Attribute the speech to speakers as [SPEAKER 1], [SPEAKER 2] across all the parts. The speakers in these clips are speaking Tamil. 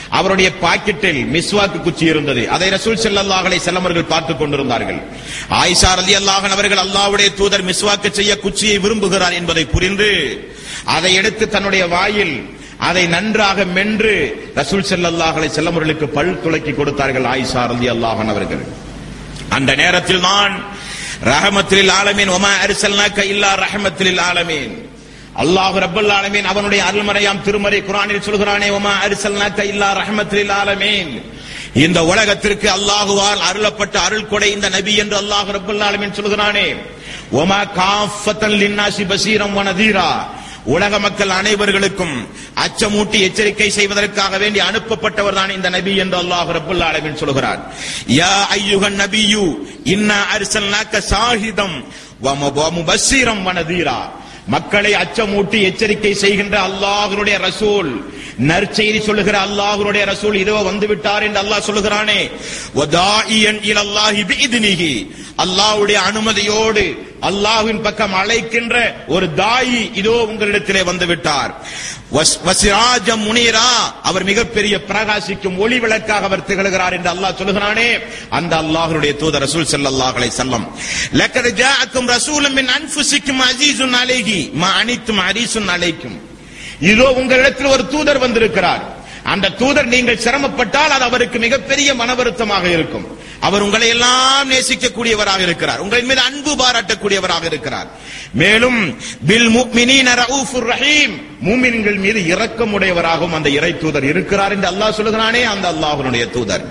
[SPEAKER 1] அவருடைய பாக்கெட்டில் மிஸ்வாக்கு குச்சி இருந்தது அதை ரசூல் ஸல்லல்லாஹு அலைஹி வஸல்லம் அவர்கள் பார்த்துக் கொண்டிருந்தார்கள் ஆயிஷா ரலியல்லாஹு அன்ஹா அவர்கள் அல்லாஹ்வுடைய தூதர் மிஸ்வாக்கு செய்ய குச்சியை விரும்புகிறார் என்பதை புரிந்து அதை எடுத்து தன்னுடைய வாயில் அதை நன்றாக மென்று ரசூல் ஸல்லல்லாஹு அலைஹி வஸல்லம் அவர்களுக்கு பல் துலக்கி கொடுத்தார்கள் ஆயிஷா ரலியல்லாஹு அன்ஹா அவர்கள் அந்த நேரத்தில் தான் ரஹமத்தில் ஆலமீன் ஒமா அரிசல்னாக்க இல்லா ரஹமத்தில் ஆலமீன் அல்லாஹ் ரப்பல் ஆலமீன் அவனுடைய அருள்மறையாம் திருமறை குரானில் சொல்கிறானே ஒமா அரிசல்னாக்க இல்லா ரஹமத்தில் ஆலமீன் இந்த உலகத்திற்கு அல்லாஹுவால் அருளப்பட்ட அருள் கொடை இந்த நபி என்று அல்லாஹ் ரப்பல் ஆலமீன் சொல்கிறானே ஒமா காஃபத்தன் லின்னாசி பசீரம் வனதீரா உலக மக்கள் அனைவர்களுக்கும் அச்சமூட்டி எச்சரிக்கை செய்வதற்காக வேண்டி அனுப்பப்பட்டவர் தான் இந்த நபி என்று அல்லாஹ் ரப்பல் ஆலமீன் சொல்கிறார் யா ஐயுகன் நபியு இன்னா அர்சல்னாக்க சாஹிதம் வ முபஸ்ஸிரம் வனதீரா மக்களை அச்சமூட்டி எச்சரிக்கை செய்கின்ற அல்லாஹ்வுடைய ரசூல் நற்செய்தி சொல்லுகிற அல்லாஹ்வுடைய ரசூல் இதோ வந்து விட்டார் என்று அல்லாஹ் சொல்லுகிறானே வதாஇயன் இலல்லாஹி பிஇذنஹி அல்லாஹ்வுடைய அனுமதியோடு அல்லாஹ்வின் பக்கம் அழைக்கின்ற ஒரு தாயி இதோ உங்களிடத்திலே வந்து விட்டார் வஸ்- வசிராஜம் முனீரா அவர் மிகப்பெரிய பிரகாசிக்கும் ஒளி விளக்காக அவர் திகழ்கிறார் என்று அல்லாஹ் சொல்லுகிறானே அந்த அல்லாஹ்வுடைய தூதர் ரசூல் ஸல்லல்லாஹு அலைஹி வஸல்லம் லக்கத் ஜாஅக்கும் ரசூலும் மின் அன்ஃபுசிக்கும் அஸீஸுன் அலைஹி மா அனித்தும் ஹரீஸுன் அலைக்கும் இதோ உங்களிடத்தில் ஒரு தூதர் வந்திருக்கிறார் அந்த தூதர் நீங்கள் சிரமப்பட்டால் அது அவருக்கு மிகப்பெரிய மன வருத்தமாக இருக்கும் அவர் உங்களை எல்லாம் நேசிக்கக்கூடியவராக இருக்கிறார் உங்களின் மீது அன்பு பாராட்டக்கூடியவராக இருக்கிறார் மேலும் பில் முஃமினீன ரഊஃபுர் ரஹீம் மூமின்கள் மீது இரக்கமுடையவராகவும் அந்த இறை தூதர் இருக்கிறார் என்று அல்லாஹ் சொல்லுகிறானே அந்த அல்லாஹ்வுடைய தூதர்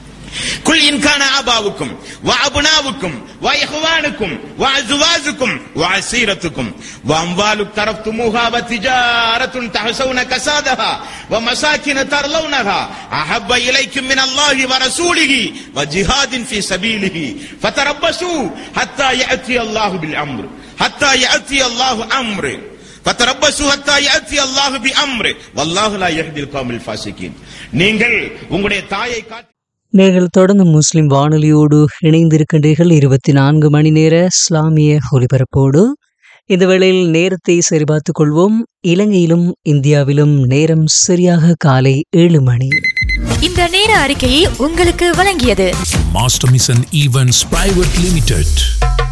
[SPEAKER 1] قل إن كان آباؤكم وأبناؤكم وإخوانكم وأزواجكم وعشيرتكم وأموال اقترفتموها وتجارة تحسون كسادها ومساكن ترضونها أحب إليكم من الله ورسوله وجهاد في سبيله فتربصوا حتى يأتي الله بالأمر حتى يأتي الله أمر فتربصوا حتى يأتي الله بأمره والله لا يهدي القوم الفاسقين நீங்கள் உங்களுடைய தாயை காட்டி
[SPEAKER 2] நீங்கள் தொடர்ந்து முஸ்லிம் வானொலியோடு இணைந்திருக்கின்றீர்கள் இருபத்தி நான்கு மணி நேர இஸ்லாமிய ஒலிபரப்போடு இந்த வேளையில் நேரத்தை சரிபார்த்துக் கொள்வோம் இலங்கையிலும் இந்தியாவிலும் நேரம் சரியாக காலை ஏழு மணி
[SPEAKER 3] இந்த நேர அறிக்கையை உங்களுக்கு வழங்கியது
[SPEAKER 4] Master Mission Events Private Limited.